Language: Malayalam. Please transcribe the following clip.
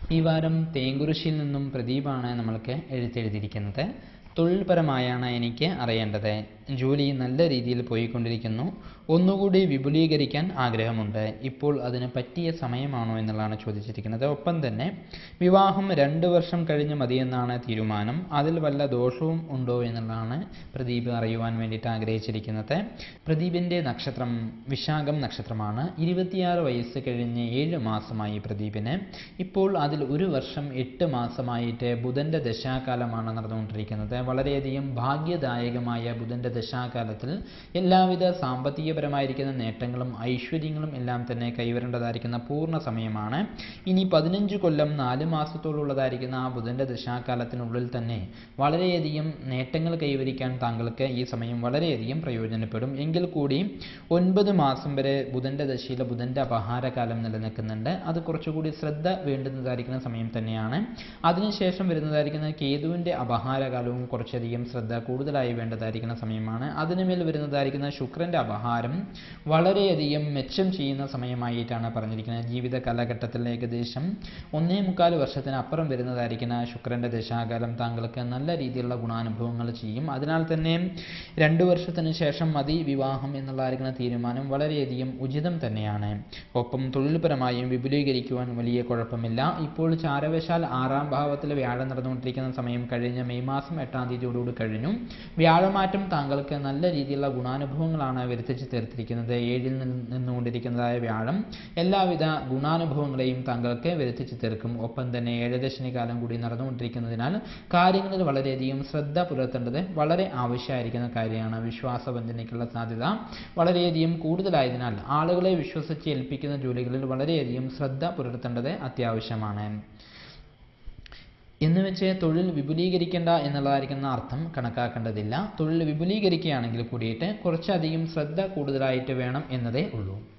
ഈ വാരം തേങ്കുറിശിയിൽ നിന്നും പ്രദീപാണ് നമ്മൾക്ക് എഴുത്തെഴുതിയിരിക്കുന്നത് തൊഴിൽപരമായാണ് എനിക്ക് അറിയേണ്ടത് ജോലി നല്ല രീതിയിൽ പോയിക്കൊണ്ടിരിക്കുന്നു ഒന്നുകൂടി വിപുലീകരിക്കാൻ ആഗ്രഹമുണ്ട് ഇപ്പോൾ അതിന് പറ്റിയ സമയമാണോ എന്നുള്ളതാണ് ചോദിച്ചിരിക്കുന്നത് ഒപ്പം തന്നെ വിവാഹം രണ്ട് വർഷം കഴിഞ്ഞ് മതിയെന്നാണ് തീരുമാനം അതിൽ വല്ല ദോഷവും ഉണ്ടോ എന്നുള്ളതാണ് പ്രദീപ് അറിയുവാൻ വേണ്ടിയിട്ട് ആഗ്രഹിച്ചിരിക്കുന്നത് പ്രദീപിൻ്റെ നക്ഷത്രം വിശാഖം നക്ഷത്രമാണ് ഇരുപത്തിയാറ് വയസ്സ് കഴിഞ്ഞ് ഏഴ് മാസമായി പ്രദീപിന് ഇപ്പോൾ അതിൽ ഒരു വർഷം എട്ട് മാസമായിട്ട് ബുധൻ്റെ ദശാകാലമാണ് നടന്നുകൊണ്ടിരിക്കുന്നത് വളരെയധികം ഭാഗ്യദായകമായ ബുധൻ്റെ ദശാകാലത്തിൽ എല്ലാവിധ സാമ്പത്തികപരമായിരിക്കുന്ന നേട്ടങ്ങളും ഐശ്വര്യങ്ങളും എല്ലാം തന്നെ കൈവരേണ്ടതായിരിക്കുന്ന പൂർണ്ണ സമയമാണ് ഇനി പതിനഞ്ച് കൊല്ലം നാല് മാസത്തോളുള്ളതായിരിക്കുന്ന ആ ബുധൻ്റെ ദശാകാലത്തിനുള്ളിൽ തന്നെ വളരെയധികം നേട്ടങ്ങൾ കൈവരിക്കാൻ താങ്കൾക്ക് ഈ സമയം വളരെയധികം പ്രയോജനപ്പെടും എങ്കിൽ കൂടി ഒൻപത് മാസം വരെ ബുധൻ്റെ ദശയിലെ ബുധൻ്റെ അപഹാരകാലം നിലനിൽക്കുന്നുണ്ട് അത് കുറച്ചുകൂടി ശ്രദ്ധ വേണ്ടുന്നതായിരിക്കുന്ന സമയം തന്നെയാണ് അതിനുശേഷം വരുന്നതായിരിക്കുന്ന കേതുവിൻ്റെ അപഹാരകാലവും കുറച്ചധികം ശ്രദ്ധ കൂടുതലായി വേണ്ടതായിരിക്കുന്ന സമയമാണ് അതിനുമേൽ വരുന്നതായിരിക്കുന്ന ശുക്രൻ്റെ അപഹാരം വളരെയധികം മെച്ചം ചെയ്യുന്ന സമയമായിട്ടാണ് പറഞ്ഞിരിക്കുന്നത് ജീവിത കാലഘട്ടത്തിൽ ഏകദേശം ഒന്നേ മുക്കാൽ വർഷത്തിനപ്പുറം വരുന്നതായിരിക്കുന്ന ശുക്രൻ്റെ ദശാകാലം താങ്കൾക്ക് നല്ല രീതിയിലുള്ള ഗുണാനുഭവങ്ങൾ ചെയ്യും അതിനാൽ തന്നെ രണ്ട് വർഷത്തിന് ശേഷം മതി വിവാഹം എന്നുള്ളതായിരിക്കുന്ന തീരുമാനം വളരെയധികം ഉചിതം തന്നെയാണ് ഒപ്പം തൊഴിൽപരമായും വിപുലീകരിക്കുവാൻ വലിയ കുഴപ്പമില്ല ഇപ്പോൾ ചാരവശാൽ ആറാം ഭാവത്തിൽ വ്യാഴം നടന്നുകൊണ്ടിരിക്കുന്ന സമയം കഴിഞ്ഞ മെയ് മാസം എട്ടാം തീയതിയോടുകൂടി കഴിഞ്ഞു വ്യാഴമാറ്റം താങ്കൾക്ക് നല്ല രീതിയിലുള്ള ഗുണാനുഭവങ്ങളാണ് വരുത്തിച്ച് തീർത്തിരിക്കുന്നത് ഏഴിൽ നിന്ന് നിന്നുകൊണ്ടിരിക്കുന്നതായ വ്യാഴം എല്ലാവിധ ഗുണാനുഭവങ്ങളെയും താങ്കൾക്ക് വരുത്തിച്ച് തീർക്കും ഒപ്പം തന്നെ ഏഴദശനി കാലം കൂടി നടന്നുകൊണ്ടിരിക്കുന്നതിനാൽ കാര്യങ്ങളിൽ വളരെയധികം ശ്രദ്ധ പുലർത്തേണ്ടത് വളരെ ആവശ്യമായിരിക്കുന്ന കാര്യമാണ് വിശ്വാസവഞ്ചനയ്ക്കുള്ള സാധ്യത വളരെയധികം കൂടുതലായതിനാൽ ആളുകളെ വിശ്വസിച്ച് ഏൽപ്പിക്കുന്ന ജോലികളിൽ വളരെയധികം ശ്രദ്ധ പുലർത്തേണ്ടത് അത്യാവശ്യമാണ് എന്ന് വെച്ച് തൊഴിൽ വിപുലീകരിക്കേണ്ട എന്നുള്ളതായിരിക്കുന്ന അർത്ഥം കണക്കാക്കേണ്ടതില്ല തൊഴിൽ വിപുലീകരിക്കുകയാണെങ്കിൽ കൂടിയിട്ട് കുറച്ചധികം ശ്രദ്ധ കൂടുതലായിട്ട് വേണം എന്നതേ ഉള്ളൂ